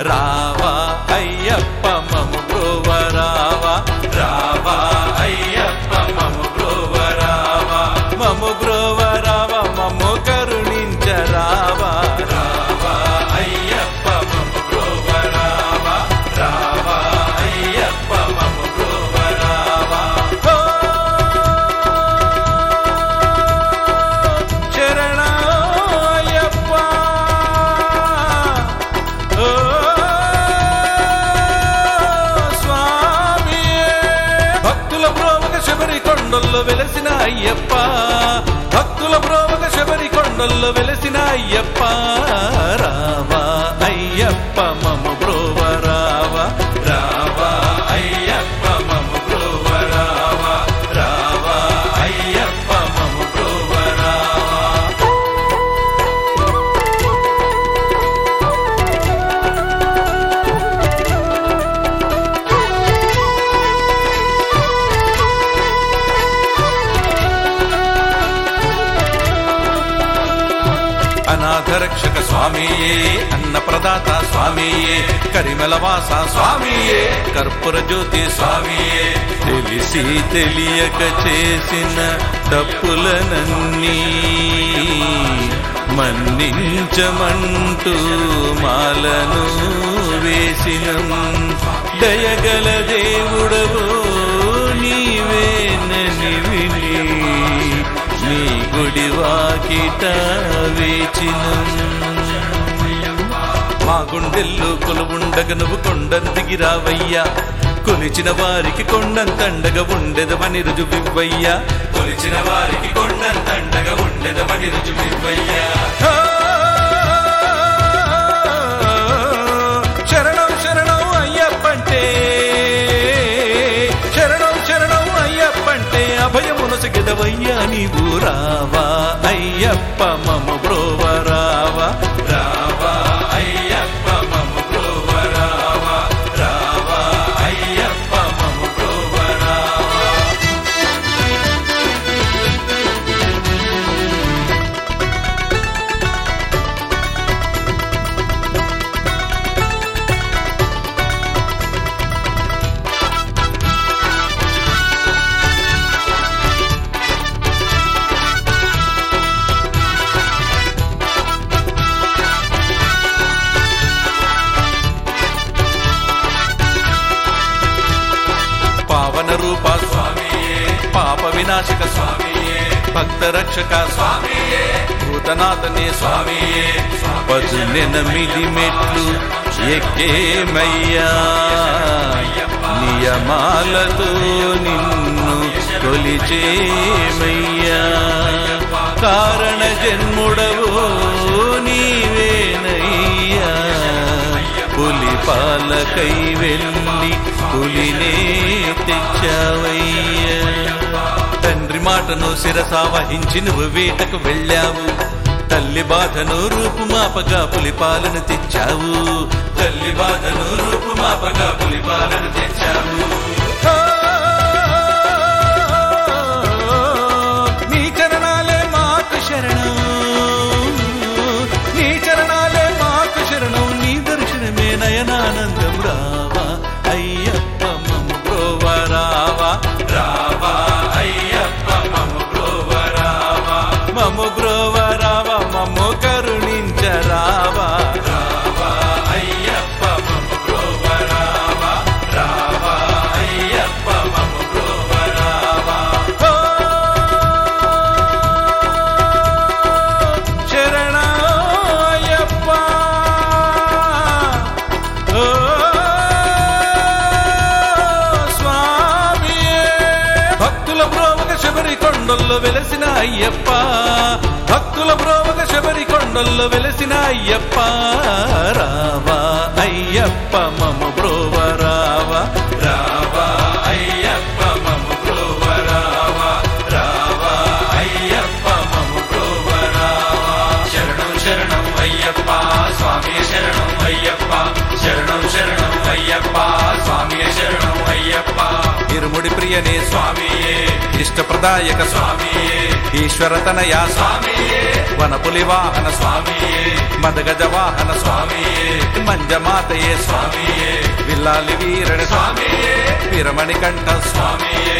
రావా అయ్యప్ప మము బ్రోవ రావా రావా అయ్యప్ప మము బ్రోవ రావా మము బ్రోవ రావా మమ్ము కరుణించ రావా రావా అయ్యప్ప మము బ్రోవ రావా రావా అయ్యప్ప మము బ్రోవ రావా ఓ శరణయ్యప్ప ఓ స్వామియే భక్తుల ప్రోమక శబరి కొండల్లో వెలసిన అయ్యప్ప భక్తుల ప్రోమక శబరి కొండల్లో వెలసిన అయ్యప్ప రావా అయ్యప్ప మమ బ్రోవ రావా రావా అయ్యప్ప మమ బ్రోవ రావా రావా అయ్యప్ప మమ బ్రోవ రావా అనాథరక్షక స్వామియే అన్నప్రదాత స్వామియే కరిమలవాస స్వామియే కర్పూర జ్యోతి స్వామియే తెలిసి తెలియక చేసిన తప్పులనన్నీ మన్నించమంటూ మాలను వేసినం దయగల దేవుడవు నీవేనని విని నీ గుడి వాకిట వేచిన మా గుండెల్లో కొలువుండగ నువ్వు కొండను దిగిరావయ్యా కొలిచిన వారికి కొండంతండగా ఉండెదవని రుజువివ్వయ్యా కొలిచిన వారికి కొండంతండగా ఉండెదవని రుజువివ్వయ్యా శరణం శరణం అయ్యప్పంటే శరణం శరణం అయ్యప్పంటే అభయమునసగిదవయ్యా నీవు రావా అయ్యప్ప మమ బ్రోవ రావా రావా అయ్యప్ప మమ బ్రోవ రావా రావా అయ్యప్ప మమ బ్రోవ రావా పావన రూప స్వామియే పాప వినాశక స్వామియే భక్త రక్షక స్వామియే భూతనాథనే స్వామియే పదునెనమిది మెట్లు ఎక్కేమయ్యా నియమాలతో నిన్ను కొలిచేమయ్యా కారణ జన్ముడవో నీవేనయ్యా పులి పాలకై వెళ్ళి పులినే తెచ్చావయ్యా తండ్రి మాటను శిరసా వహించి నువ్వు వేటకు వెళ్ళావు తల్లి బాధను రూపుమాపగా పులి పాలను తెచ్చావు తల్లి బాధను రూపుమాపగా పులి పాలను తెచ్చావు నీ చరణాలే మాకు శరణం నీ చరణాలే మాకు శరణం నీ దర్శనమే నయనానందం రావా అయ్యప్ప మమ బ్రోవ రావా రావా అయ్యప్ప మమ బ్రోవ రావా మమ బ్రోవ రావా మమ్మ కరుణించ రావా రావా అయ్యప్ప మమ బ్రోవ రావా రావా అయ్యప్ప మమ బ్రోవ రావా ఓ శరణయ్యప్ప ఓ స్వామియే భక్తుల బ్రోవక శబరి కొండల్లో వెలసిన అయ్యప్ప భక్తుల బ్రోవక శబరి కొండల్లో వెలసిన అయ్యప్ప రావా అయ్యప్ప మమ బ్రోవ రావా రావా అయ్యప్ప మమ బ్రోవ రావా రావా అయ్యప్ప మమ బ్రోవ రావా శరణం శరణం అయ్యప్ప స్వామి శరణం అయ్యప్ప శరణం శరణం అయ్యప్ప స్వామి శరణం అయ్యప్ప ఇరుముడి ప్రియనే స్వామియే ఇష్టప్రదాయక స్వామియే ఈశ్వరతనయా స్వామియే వనపులి వాహన స్వామియే మదగజ వాహన స్వామియే మంజమాతయే స్వామియే విల్లాలి వీరణ స్వామియే వీరమణి కంఠ స్వామియే